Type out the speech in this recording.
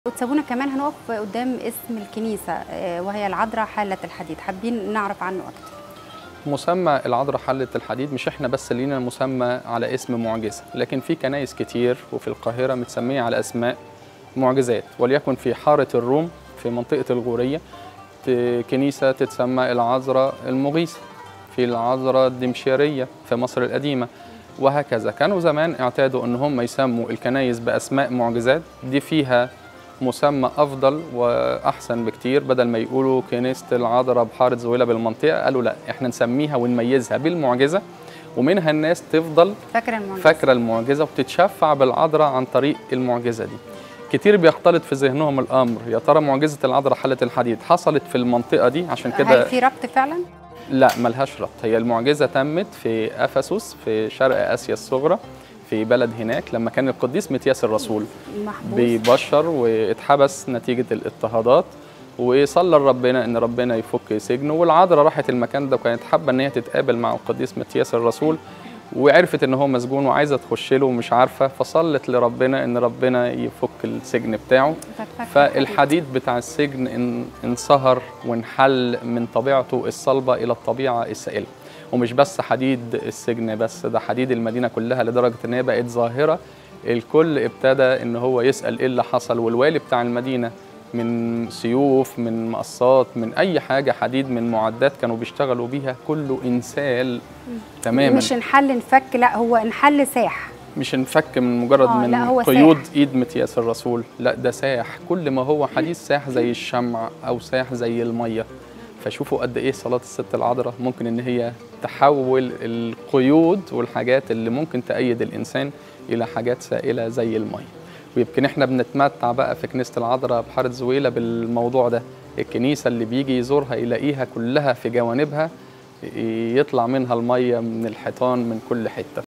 وتسابونا كمان هنقف قدام اسم الكنيسة آه، وهي العذراء حالة الحديد حابين نعرف عنه أكتر مسمى العذراء حلة الحديد مش احنا بس لينا مسمى على اسم معجزة لكن في كنايس كتير وفي القاهرة متسمية على أسماء معجزات وليكن في حارة الروم في منطقة الغورية ت- كنيسة تتسمى العذراء المغيثة في العذراء الدمشيرية في مصر القديمة وهكذا كانوا زمان اعتادوا ان هم يسموا الكنايس باسماء معجزات دي فيها مسمى افضل واحسن بكتير بدل ما يقولوا كنيسه العذراء بحاره زويله بالمنطقه قالوا لا احنا نسميها ونميزها بالمعجزه ومنها الناس تفضل فاكرة المعجزة فاكره المعجزه وتتشفع بالعذراء عن طريق المعجزه دي كتير بيختلط في ذهنهم الامر يا ترى معجزه العذراء حله الحديد حصلت في المنطقه دي عشان كده هل في ربط فعلا؟ لا ملهاش ربط هي المعجزة تمت في أفسس في شرق آسيا الصغرى في بلد هناك لما كان القديس متياس الرسول محبوس بيبشر واتحبس نتيجة الاضطهادات وصلى لربنا ان ربنا يفك سجنه والعذراء راحت المكان ده وكانت حابه ان هي تتقابل مع القديس متياس الرسول وعرفت ان هو مسجون وعايزه تخش له ومش عارفه فصلت لربنا ان ربنا يفك السجن بتاعه كانت فاكرة الحديد. فالحديد بتاع السجن ان- انصهر وانحل من طبيعته الصلبة إلى الطبيعة السائلة ومش بس حديد السجن بس ده حديد المدينة كلها لدرجة إن هي بقت ظاهرة الكل ابتدى إن هو يسأل إيه اللي حصل والوالي بتاع المدينة من سيوف من مقصات من أي حاجة حديد من معدات كانوا بيشتغلوا بيها كله إنسال تماما مش انحل انفك لا هو انحل ساح مش انفك من مجرد آه، من لا، هو قيود ساح. ايد متياس الرسول لا ده ساح كل ما هو حديث ساح زي الشمع او ساح زي الميه فشوفوا قد ايه صلاه الست العذراء ممكن ان هي تحول القيود والحاجات اللي ممكن تأيد الانسان الى حاجات سائله زي الميه ويمكن احنا بنتمتع بقى في كنيسه العذراء بحاره زويله بالموضوع ده الكنيسه اللي بيجي يزورها يلاقيها كلها في جوانبها يطلع منها الميه من الحيطان من كل حته